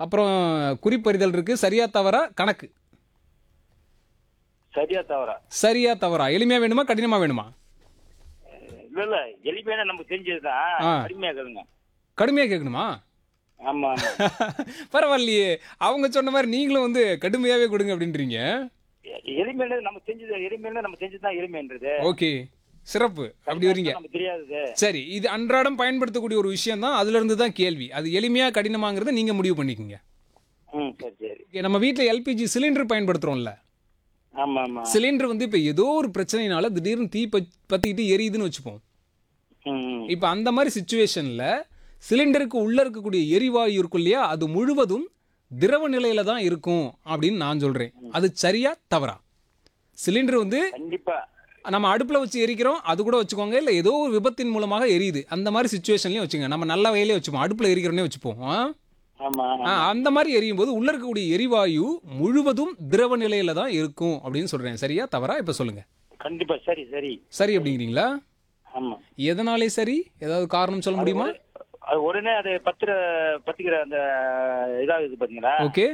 அப்புறம் குறிப்பறிதல் இருக்கு சரியா தவறா கணக்கு சரியா தவறா சரியா தவறா எளிமையா வேணுமா கடினமா வேணுமா இல்ல இல்ல எளிமையான நமக்கு தெரிஞ்சதுதான் ஆ. கடுமையா கேளுங்க கடுமையா கேட்கணுமா ஆமா ஆமா பரவாயில்லையே அவங்க சொன்ன மாதிரி நீங்களும் வந்து கடுமையாவே கொடுங்க அப்படின்றீங்க எ- எளிமையானது நம்ம செஞ்சது எளிமையான நம்ம செஞ்சதுதான் எளிமைன்றது ஓகே சிறப்பு அப்படி வரீங்க நமக்கு தெரியாதது சரி இது அன்றாடம் பயன்படுத்தக்கூடிய ஒரு விஷயம் தான் அதுல இருந்து தான் கேள்வி அது எளிமையா கடினமாங்கிறத நீங்க முடிவு பண்ணிக்கோங்க ம் சரி சரி Okay, நம்ம வீட்டில் எல்பிஜி சிலிண்டர் பயன்படுத்துறோம்ல ஆமா ஆமா சிலிண்டர் வந்து இப்போ ஏதோ ஒரு பிரச்சனைனால திடீர்னு தீ பத்- பத்திக்கிட்டு எரியுதுன்னு வச்சுப்போம் ம், ம். இப்போ அந்த மாதிரி சுச்சுவேஷனில் சிலிண்டருக்கு உள்ளே இருக்கக்கூடிய எரிவாயு இருக்கும் இல்லையா அது முழுவதும் திரவ நிலையில தான் இருக்கும் அப்படின்னு நான் சொல்கிறேன் அது சரியா தவறா சிலிண்டர் வந்து கண்டிப்பா நம்ம அடுப்பில் வச்சு எரிக்கிறோம் அது கூட வச்சுக்கோங்க இல்லை ஏதோ ஒரு விபத்தின் மூலமாக எரியுது அந்த மாதிரி சுச்சுவேஷன்லையும் வச்சுங்க நம்ம நல்ல வகையிலே வச்சுப்போம் அடுப்பில் எரிக்கிறோன்னே வச்சுப்போம் ஆ? ஆமா ஆ, அந்த மாதிரி எரியும் போது உள்ள இருக்கக்கூடிய எரிவாயு முழுவதும் திரவ நிலையில தான் இருக்கும் அப்படின்னு சொல்றேன் சரியா தவறா இப்ப சொல்லுங்க கண்டிப்பா சரி சரி சரி அப்படிங்கிறீங்களா ஆமா எதனாலே சரி ஏதாவது காரணம் சொல்ல முடியுமா அது உடனே அது பத்திர பத்திக்கிற அந்த இதாகுது பாத்தீங்களா ஓகே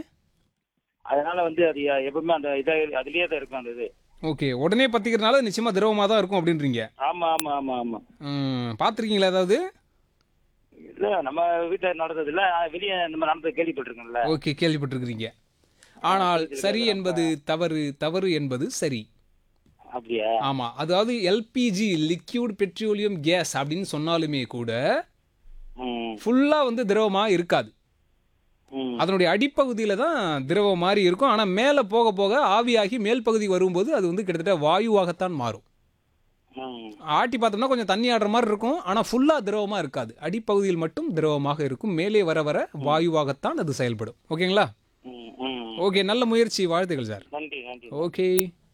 அதனால வந்து அது எப்பவுமே அந்த இதா அதுலயே தான் இருக்கும் அந்த இது ஓகே உடனே பத்திக்கிறதுனால நிச்சயமா திரவமா தான் இருக்கும் அப்படின்றீங்க ஆமா ஆமா ஆமா ஆமா ம், பார்த்திருக்கீங்களா ஏதாவது இல்ல நம்ம வீட்டுல நடந்தது இல்ல ஆனா வெளியே நம்ம நடந்தது கேள்விப்பட்டிருக்கோம்ல ஓகே கேள்விப்பட்டிருக்கிறீங்க ஆனால் சரி என்பது தவறு தவறு என்பது சரி அப்படியா ஆமா அதாவது எல்பிஜி லிக்யூட் பெட்ரோலியம் கேஸ் அப்படின்னு சொன்னாலுமே கூட ம் ஃபுல்லா வந்து திரவமா இருக்காது ம் அதனுடைய அடிப்பகுதியில தான் திரவம் மாதிரி இருக்கும் ஆனால் மேலே போக போக ஆவியாகி மேல் பகுதி வரும்போது அது வந்து கிட்டத்தட்ட வாயுவாகத்தான் மாறும் ம் ஆட்டி பார்த்தோம்னா கொஞ்சம் தண்ணி ஆடுற மாதிரி இருக்கும் ஆனால் ஃபுல்லாக திரவமாக இருக்காது அடிப்பகுதியில் மட்டும் திரவமாக இருக்கும் மேலே வர வர வாயுவாகத்தான் அது செயல்படும் ஓகேங்களா ம் ம் ஓகே நல்ல முயற்சி வாழ்த்துக்கள் சார் நன்றி நன்றி ஓகே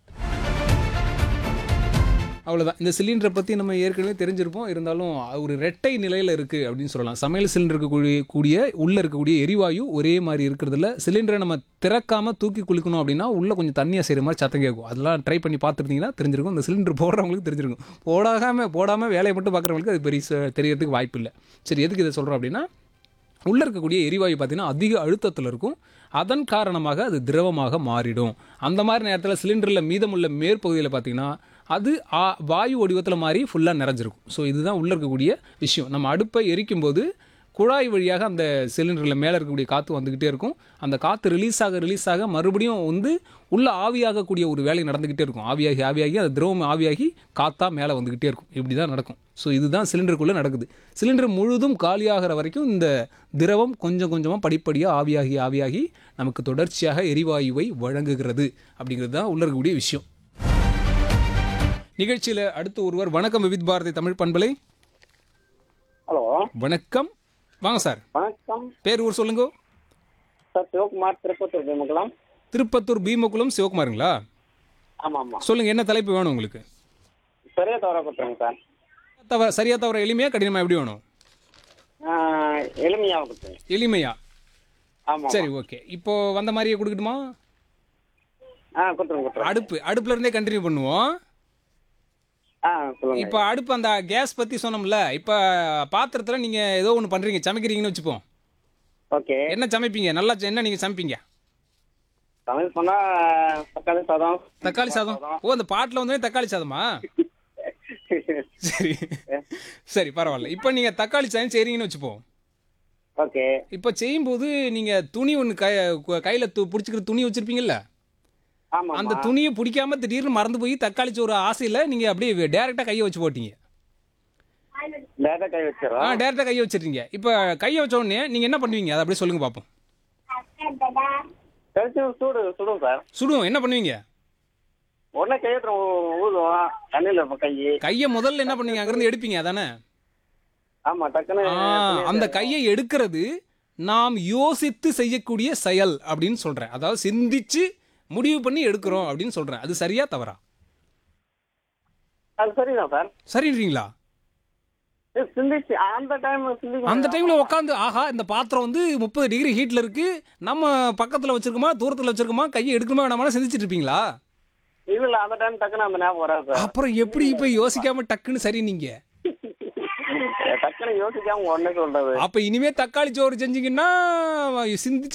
அவ்வளோதான் இந்த சிலிண்டரை பற்றி நம்ம ஏற்கனவே தெரிஞ்சிருப்போம் இருந்தாலும் அது ஒரு ரெட்டை நிலையில் இருக்குது அப்படின்னு சொல்லலாம் சமையல் சிலிண்டர் இருக்கக்கூடிய கூடிய உள்ளே இருக்கக்கூடிய எரிவாயு ஒரே மாதிரி இருக்கிறதுல சிலிண்டரை நம்ம திறக்காமல் தூக்கி குளிக்கணும் அப்படின்னா உள்ளே கொஞ்சம் தண்ணியாக செய்கிற மாதிரி சத்தம் கேட்கும் அதெல்லாம் ட்ரை பண்ணி பார்த்துருந்தீங்கன்னா தெரிஞ்சிருக்கும் இந்த சிலிண்டர் போடுறவங்களுக்கு தெரிஞ்சிருக்கும் போடாமல் போடாமல் வேலையை மட்டும் பார்க்குறவங்களுக்கு அது பெரிய ச- தெரியறதுக்கு வாய்ப்பு இல்லை சரி எதுக்கு இதை சொல்கிறோம் அப்படின்னா உள்ளே இருக்கக்கூடிய எரிவாயு பார்த்தீங்கன்னா அதிக அழுத்தத்தில் இருக்கும் அதன் காரணமாக அது திரவமாக மாறிடும் அந்த மாதிரி நேரத்தில் சிலிண்டரில் மீதமுள்ள மேற்பகுதியில் பார்த்தீங்கன்னா அது ஆ- வாயு வடிவத்தில் மாறி ஃபுல்லாக நிறைஞ்சிருக்கும் ஸோ இதுதான் உள்ளே இருக்கக்கூடிய விஷயம் நம்ம அடுப்பை எரிக்கும் போது குழாய் வழியாக அந்த சிலிண்டரில் மேலே இருக்கக்கூடிய காற்று வந்துக்கிட்டே இருக்கும் அந்த காற்று ரிலீஸ் ஆக ரிலீஸ் ஆக மறுபடியும் வந்து உள்ள ஆவியாகக்கூடிய ஒரு வேலை நடந்துக்கிட்டே இருக்கும் ஆவியாகி ஆவியாகி அந்த திரவம் ஆவியாகி காற்றா மேலே வந்துக்கிட்டே இருக்கும் இப்படி தான் நடக்கும் ஸோ இதுதான் சிலிண்டருக்குள்ளே நடக்குது சிலிண்டர் முழுதும் காலியாகிற வரைக்கும் இந்த திரவம் கொஞ்சம் கொஞ்சமாக படிப்படியாக ஆவியாகி ஆவியாகி நமக்கு தொடர்ச்சியாக எரிவாயுவை வழங்குகிறது அப்படிங்கிறது தான் உள்ள இருக்கக்கூடிய விஷயம் நிகழ்ச்சியில் அடுத்து ஒருவர் வணக்கம் விவித் பாரதி தமிழ் பண்பலை ஹலோ வணக்கம் வாங்க சார் வணக்கம் பேர் ஊர் சொல்லுங்க சார் சிவகுமார் திருப்பத்தூர் பேமக்கலாம் திருப்பத்தூர் பீமகுளம் சிவகுமாருங்களா ஆமாம் ஆமாம் சொல்லுங்க என்ன தலைப்பு வேணும் உங்களுக்கு சரியா தவறா கொடுத்துருங்க சார் தவ சரியா தவிர எளிமையா கடினமா எப்படி வேணும் ஆஹ், எளிமையாக கொடுத்துருங்க எளிமையா ஆமாம் சரி ஓகே இப்போ வந்த மாதிரியே கொடுக்கட்டுமா ஆ கொடுத்துருங்க கொடுத்துருங்க அடுப்பு அடுப்புல இருந்தே கண்டினியூ பண்ணுவோம் ஆ சொல்லுங்க இப்போ அடுப்பு அந்த கேஸ் பத்தி சொன்னோம்ல இப்போ பாத்திரத்துல நீங்க ஏதோ ஒன்று பண்றீங்க சமைக்கிறீங்கன்னு வச்சுப்போம் ஓகே என்ன சமைப்பீங்க நல்லா என்ன நீங்க சமைப்பீங்க சமையல் பண்ணால் தக்காளி சாதம் தக்காளி சாதம் ஓ அந்த பாட்டில் வந்து தக்காளி சாதமா சரி சரி பரவாயில்ல இப்போ நீங்க தக்காளி சாதம் செய்றீங்கன்னு வச்சுப்போம் ஓகே இப்போ செய்யும்போது நீங்க துணி ஒன்று கை கையில் து பிடிச்சிக்கிற துணி வச்சிருப்பீங்கல்ல ஆமாம் அந்த துணியை பிடிக்காம திடீர்னு மறந்து போய் தக்காளி சோறு ஆசையில் நீங்கள் அப்படியே டேரெக்டாக கையை வச்சு போட்டீங்க டேட்டா கை ஆ வச்சிடறோம் டேரெக்டாக கையை வச்சிருக்கீங்க இப்போ கையை வச்ச உடனே நீங்கள் என்ன பண்ணுவீங்க அதை அப்படியே சொல்லுங்க பார்ப்போம் கழிச்சு சூடு சுடும் சார் சுடும் என்ன பண்ணுவீங்க உடனே கையெழுத்து ஊதுவோம் தண்ணியில் இருக்கும் கை கையை முதல்ல என்ன பண்ணுவீங்க அங்கேருந்து எடுப்பீங்க அதானே ஆமாம் டக்குன்னு ஆ அந்த கையை எடுக்கிறது நாம் யோசித்து செய்யக்கூடிய செயல் அப்படின்னு சொல்கிறேன் அதாவது சிந்திச்சு முடிவு பண்ணி எடுக்கிறோம் அப்படின்னு சொல்கிறேன் அது சரியா தவறா அது சரிதான் சார் சரின்றீங்களா இது சிந்திச்சு அந்த டைம் சிந்திக்க அந்த டைம்ல உட்காந்து ஆஹா இந்த பாத்திரம் வந்து முப்பது டிகிரி ஹீட்ல இருக்கு நம்ம பக்கத்துல வச்சிருக்கோமா தூரத்துல வச்சிருக்கோமா கையை எடுக்கணுமா வேணாமா சிந்திச்சிட்டு இருப்பீங்களா இல்ல இல்ல அந்த டைம் டக்குன்னு அந்த ஞாபகம் வராது சார் அப்புறம் எப்படி இப்ப யோசிக்காம டக்குன்னு சரி நீங்க டக்குன்னு யோசிக்காம உடனே சொல்றது அப்ப இனிமே தக்காளி சோறு செஞ்சீங்கன்னா சிந்திச்சு